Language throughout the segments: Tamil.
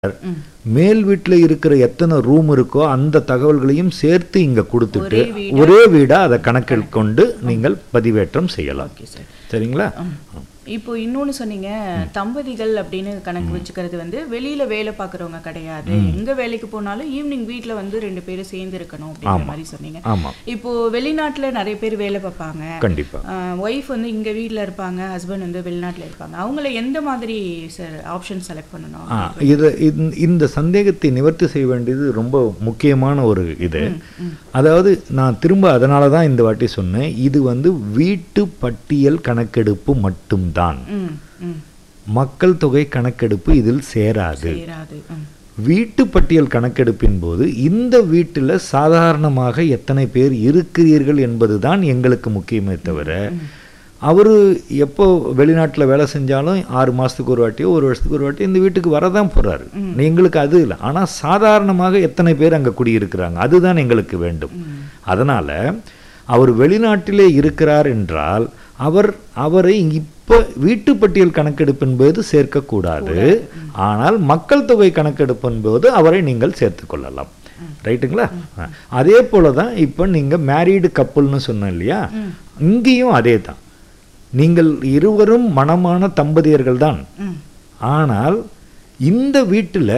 மேல் வீட்டில் இருக்கிற எத்தனை ரூம் இருக்கோ அந்த தகவல்களையும் சேர்த்து இங்க கொடுத்துட்டு ஒரே வீடா? ஒரே வீடா அதை கணக்கில் கொண்டு நீங்கள் பதிவேற்றம் செய்யலாம் ஓகே சார் சரிங்களா இப்போ இன்னொன்னு சொன்னீங்க தம்பதிகள் அப்படின்னு கணக்கு வச்சுக்கிறது வந்து வெளியில வேலை பார்க்குறவங்க கிடையாது எங்க வேலைக்கு போனாலும் ஈவினிங் வீட்ல வந்து ரெண்டு பேரும் சேர்ந்து இருக்கணும் அப்படிங்கிற மாதிரி சொன்னீங்க ஆமா இப்போ வெளிநாட்டுல நிறைய பேர் வேலை பார்ப்பாங்க கண்டிப்பா ஒய்ஃப் வந்து இங்க வீட்ல இருப்பாங்க ஹஸ்பண்ட் வந்து வெளிநாட்டுல இருப்பாங்க அவங்கள எந்த மாதிரி சார் ஆப்ஷன் செலக்ட் பண்ணணும் ஆ, இது இந்த- இந்த சந்தேகத்தை நிவர்த்தி செய்ய வேண்டியது ரொம்ப முக்கியமான ஒரு இது அதாவது நான் திரும்ப அதனால தான் இந்த வாட்டி சொன்னேன் இது வந்து வீட்டு பட்டியல் கணக்கெடுப்பு மட்டும்தான் ம் ம் மக்கள் தொகை கணக்கெடுப்பு இதில் சேராது சேராது ம் வீட்டு பட்டியல் கணக்கெடுப்பின் போது இந்த வீட்டில் சாதாரணமாக எத்தனை பேர் இருக்கிறீர்கள் என்பதுதான் எங்களுக்கு முக்கியமே தவிர அவர் எப்போ வெளிநாட்டில் வேலை செஞ்சாலும் ஆறு மாதத்துக்கு ஒரு வாட்டியோ ஒரு வருஷத்துக்கு ஒரு வாட்டியோ இந்த வீட்டுக்கு வரதான் போகிறாரு எங்களுக்கு அது இல்லை ஆனால் சாதாரணமாக எத்தனை பேர் அங்கே குடியிருக்கிறாங்க அதுதான் எங்களுக்கு வேண்டும் அதனால் அவர் வெளிநாட்டிலே இருக்கிறார் என்றால் அவர் அவரை இப்போ வீட்டு பட்டியல் கணக்கெடுப்பின் போது சேர்க்கக்கூடாது ஆனால் மக்கள் தொகை கணக்கெடுப்பின் போது அவரை நீங்கள் சேர்த்துக் கொள்ளலாம் ரைட்டுங்களா ஆ. அதே போல தான் இப்போ நீங்கள் மேரீடு கப்புள்னு சொன்னோம் இல்லையா இங்கேயும் அதே தான் நீங்கள் இருவரும் மணமான தம்பதியர்கள் தான் ம் ஆனால் இந்த வீட்டில்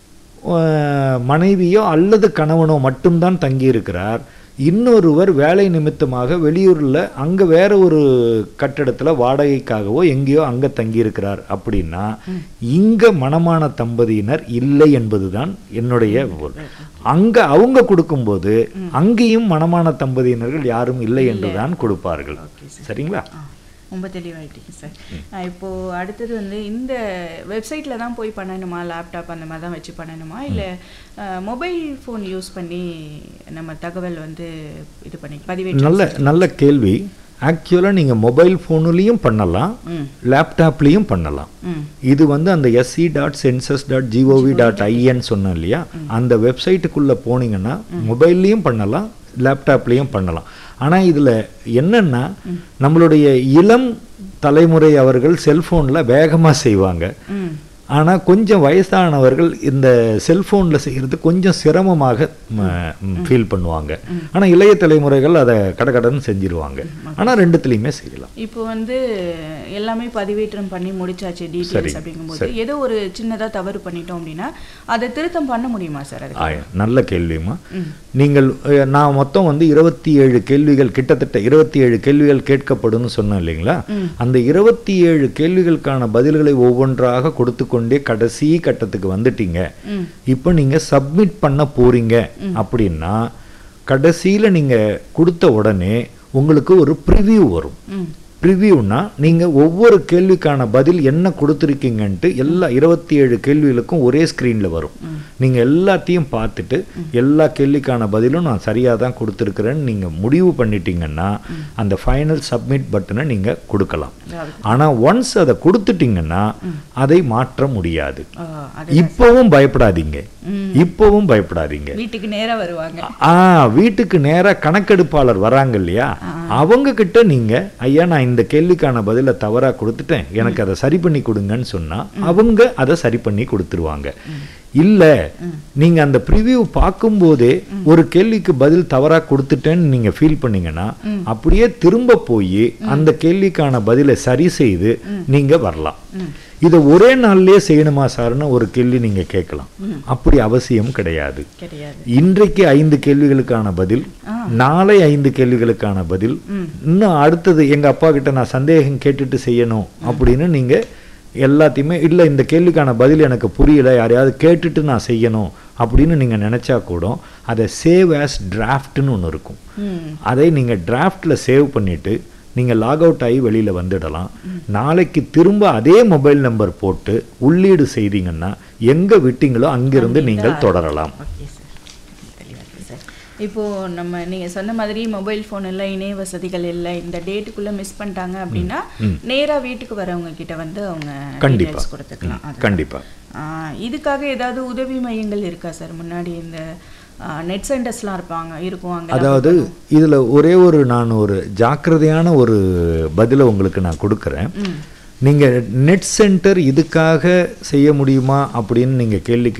மனைவியோ அல்லது கணவனோ மட்டும்தான் தங்கியிருக்கிறார் இன்னொருவர் வேலை நிமித்தமாக வெளியூரில் அங்கே வேற ஒரு கட்டடத்தில் வாடகைக்காகவோ எங்கேயோ அங்கே தங்கியிருக்கிறார் அப்படின்னா இங்கே மணமான தம்பதியினர் இல்லை என்பதுதான் என்னுடைய பொருள். அங்க அவங்க கொடுக்கும்போது அங்கேயும் மணமான தம்பதியினர்கள் யாரும் இல்லை என்றுதான் கொடுப்பார்கள் சரிங்களா ஆ, ரொம்ப தெளிவாயிட்டீங்க சார் ஆ, இப்போ அடுத்தது வந்து இந்த வெப்சைட்ல தான் போய் பண்ணணுமா லேப்டாப் அந்த மாதிரி தான் வச்சு பண்ணணுமா இல்ல மொபைல் ஃபோன் யூஸ் பண்ணி நம்ம தகவல் வந்து இது பண்ணி பதிவேற்றம் நல்ல நல்ல கேள்வி ஆக்சுவலாக நீங்கள் மொபைல் ஃபோனுலேயும் பண்ணலாம் ம் லேப்டாப்லேயும் பண்ணலாம் ம் இது வந்து அந்த SC dot census dot GOV dot IN சொன்னேன் இல்லையா அந்த வெப்சைட்டுக்குள்ளே போனீங்கன்னா மொபைல்லையும் பண்ணலாம் லேப்டாப்லேயும் பண்ணலாம் ஆனால் இதில் என்னன்னா நம்மளுடைய இளம் தலைமுறை அவர்கள் செல்ஃபோனில் வேகமாக செய்வாங்க ம் ஆனால் கொஞ்சம் வயசானவர்கள் இந்த செல்ஃபோனில் செய்கிறது கொஞ்சம் சிரமமாக ஃபீல் பண்ணுவாங்க ஆனால் இளைய தலைமுறைகள் அதை கடகடன்னு செஞ்சிருவாங்க ஆனால் ரெண்டுத்துலேயுமே செய்யலாம் இப்போ வந்து எல்லாமே பதிவேற்றம் பண்ணி முடிச்சாச்சு சரி, டீட்டெயில்ஸ் அப்படிங்கும்போது ஏதோ ஒரு சின்னதா தவறு பண்ணிட்டோம் அப்படின்னா அதை திருத்தம் பண்ண முடியுமா சார் அது ஆய நல்ல கேள்விமா நீங்கள் அஹ், நான் மொத்தம் வந்து இருபத்தி ஏழு கேள்விகள் கிட்டத்தட்ட இருபத்தி ஏழு கேள்விகள் கேட்கப்படும்னு சொன்னேன் இல்லைங்களா அந்த இருபத்தி ஏழு கேள்விகளுக்கான பதில்களை ஒவ்வொன்றாக கொடுத்து கொண்டே கடைசி கட்டத்துக்கு வந்துட்டீங்க ம் இப்போ நீங்க சப்மிட் பண்ண போறீங்க அப்படின்னா கடைசியில நீங்க கொடுத்த உடனே உங்களுக்கு ஒரு ப்ரிவ்யூ வரும் ம் ப்ரிவ்யூனா நீங்க ஒவ்வொரு கேள்விக்கான பதில் என்ன கொடுத்துருக்கீங்கன்ட்டு எல்லா இருபத்தி ஏழு கேள்விகளுக்கும் ஒரே ஸ்க்ரீன்ல வரும் நீங்க எல்லாத்தையும் பார்த்துட்டு எல்லா கேள்விக்கான பதிலும் நான் சரியா தான் கொடுத்துருக்கிறேன்னு நீங்க முடிவு பண்ணிட்டீங்கன்னா அந்த ஃபைனல் சப்மிட் பட்டனை நீங்க கொடுக்கலாம் அதாவது ஆனா ஒன்ஸ் அதை கொடுத்துட்டீங்கன்னா அதை மாற்ற முடியாது ஆ, அது இப்போவும் பயப்படாதீங்க இப்போவும் பயப்படாதீங்க வீட்டுக்கு நேரா வருவாங்க ஆ வீட்டுக்கு நேரா கணக்கெடுப்பாளர் வராங்க இல்லையா அவங்க கிட்ட நீங்க ஐயா நான் இந்த கேள்விக்கான பதிலை தவறா கொடுத்துட்டேன் எனக்கு அதை சரி பண்ணி கொடுங்கன்னு சொன்னா அவங்க அதை சரி பண்ணி கொடுத்துருவாங்க இல்ல நீங்க அந்த ப்ரிவ்யூ பார்க்கும்போதே ஒரு கேள்விக்கு பதில் தவறா கொடுத்துட்டேன்னு நீங்க ஃபீல் பண்ணீங்கன்னா அப்படியே திரும்ப போய் அந்த கேள்விக்கான பதிலை சரி செய்து நீங்க வரலாம் இதை ஒரே நாள்லயே செய்யணுமா சார்னு ஒரு கேள்வி நீங்க கேட்கலாம் அப்படி அவசியம் கிடையாது கிடையாது இன்றைக்கு ஐந்து கேள்விகளுக்கான பதில் நாளை ஐந்து கேள்விகளுக்கான பதில் இன்னும் அடுத்தது எங்க அப்பா கிட்ட நான் சந்தேகம் கேட்டுட்டு செய்யணும் அப்படின்னு நீங்க எல்லாத்தையுமே இல்லை இந்த கேள்விக்கான பதில் எனக்கு புரியல யாரையாவது கேட்டுட்டு நான் செய்யணும் அப்படின்னு நீங்க நினைச்சா கூட அதை சேவ் ஆஸ் டிராஃப்ட்னு ஒன்று இருக்கும் ம் அதை நீங்க டிராஃப்ட்ல சேவ் பண்ணிட்டு நீங்க லாக் அவுட் ஆகி வெளியில வந்துடலாம் நாளைக்கு திரும்ப அதே மொபைல் நம்பர் போட்டு உள்ளீடு செய்தீங்கன்னா எங்க விட்டீங்களோ அங்கிருந்து நீங்கள் தொடரலாம் ஓகே சார் தெளிவா இருக்கு சார் இப்போ நம்ம நீங்க சொன்ன மாதிரி மொபைல் ஃபோன் இல்லை இணைய வசதிகள் இல்லை இந்த டேட்டுக்குள்ள மிஸ் பண்ணிட்டாங்க அப்படின்னா நேரா வீட்டுக்கு வரவங்க கிட்ட வந்து அவங்க கண்டிப்பா. details கொடுத்துக்கலாம் அது கண்டிப்பா ஆ, இதுக்காக ஏதாவது உதவி மையங்கள் இருக்கா சார் முன்னாடி இந்த நெட் சென்டர்ஸ்லாம் இருப்பாங்க இருக்கும் அங்க அதாவது இதுல ஒரே ஒரு நான் ஒரு ஜாக்கிரதையான ஒரு பதிலை உங்களுக்கு நான் கொடுக்குறேன் நீங்கள் நெட் சென்டர் இதுக்காக செய்ய முடியுமா அப்படின்னு நீங்கள் கேள்வி